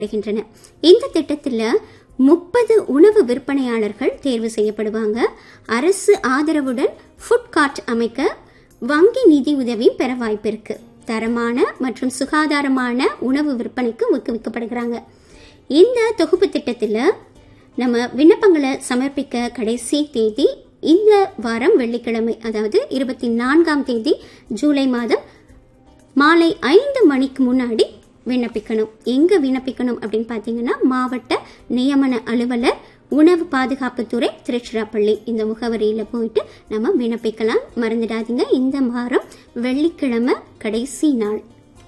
வருகின்றன இந்த திட்டத்தில் முப்பது உணவு விற்பனையாளர்கள் தேர்வு செய்யப்படுவாங்க அரசு ஆதரவுடன் ஃபுட் கார்ட் அமைக்க வங்கி நிதி உதவி பெற வாய்ப்பு இருக்கு தரமான மற்றும் சுகாதாரமான உணவு விற்பனைக்கு ஊக்குவிக்கப்படுகிறாங்க இந்த தொகுப்பு திட்டத்தில் நம்ம விண்ணப்பங்களை சமர்ப்பிக்க கடைசி தேதி இந்த வாரம் வெள்ளிக்கிழமை அதாவது இருபத்தி நான்காம் தேதி ஜூலை மாதம் மாலை ஐந்து மணிக்கு முன்னாடி விண்ணப்பிக்கணும் எங்க விண்ணப்பிக்கணும் அப்படின்னு பார்த்தீங்கன்னா மாவட்ட நியமன அலுவலர் உணவு பாதுகாப்புத்துறை திருச்சிராப்பள்ளி இந்த முகவரியில் போயிட்டு நம்ம விண்ணப்பிக்கலாம் மறந்துடாதீங்க இந்த வாரம் வெள்ளிக்கிழமை கடைசி நாள்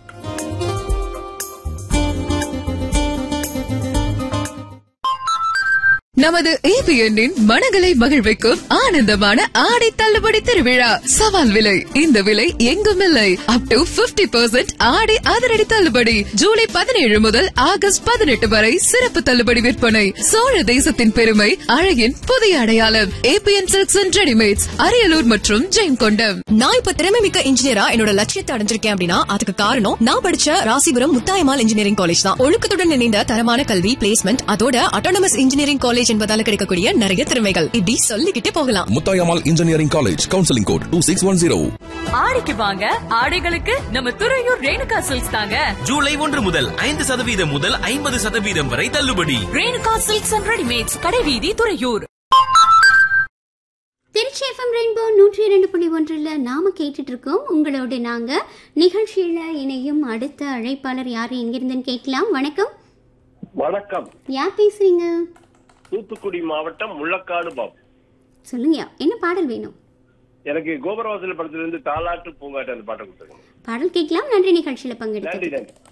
நமது ஏபிஎன்னின் மனங்களை மகிழ்விக்கும் ஆனந்தமான ஆடை தள்ளுபடி திருவிழா சவால் விலை இந்த விலை எங்கும் இல்லை அப் டு 50% பர்சன்ட் ஆடை அதிரடி தள்ளுபடி ஜூலை பதினேழு முதல் ஆகஸ்ட் பதினெட்டு வரை சிறப்பு தள்ளுபடி விற்பனை சோழ தேசத்தின் பெருமை அழகின் புதிய அடையாளம் ABN silks and readymades Ariyalur மற்றும் ஜெயங்கொண்டம் நான் இப்ப திறமை மிக்க இன்ஜினியரா என்னோட லட்சியத்தை அடைஞ்சிருக்கேன் அப்படின்னா அதுக்கு காரணம் நான் படிச்ச ராசிபுரம் முத்தாயமால் இன்ஜினியரிங் காலேஜ் தான் ஒழுக்கத்துடன் இணைந்த தரமான கல்வி பிளேஸ்மெண்ட் அதோட அட்டானமஸ் இன்ஜினியரிங் காலேஜ் என்பதால கிடைக்கக்கூடிய நிறைய திறமைகள் இப்படி சொல்லிக்கிட்டே போகலாம் Muthayammal engineering college counselling code two six one zero ஆடிக்கு வாங்க ஆடைகளுக்கு நம்ம துறையூர் ரேணுகா சில்க்ஸ் தாங்க ஜூலை ஒன்று முதல் ஐந்து சதவீதம் முதல் ஐம்பது சதவீதம் வரை தள்ளுபடி ரேணுகா சில்க்ஸ் அண்ட் ரெடிமேட்ஸ் கடைவீதி துறையூர் திருச்சி எஃப்எம் ரெயின்போ நூற்றி இரண்டு புள்ளி ஒன்றில் நாம கேட்டுட்டு இருக்கோம் உங்களோட நாங்க நிகழ்ச்சியில இணையும் அடுத்த அழைப்பாளர் யாரு எங்கிருந்துன்னு கேட்கலாம் வணக்கம் வணக்கம் யார் பேசுறீங்க தூத்துக்குடி மாவட்டம் முள்ளக்காடு பாபு சொல்லுங்க என்ன பாடல் வேணும் எனக்கு கோபுரவாசல் படத்துல இருந்து தாலாட்டு பூங்காட்டு அந்த பாட்டை கொடுத்துருங்க பாடல் கேட்கலாம் நன்றி நிகழ்ச்சியில பங்கெடுத்து நன்றி நன்றி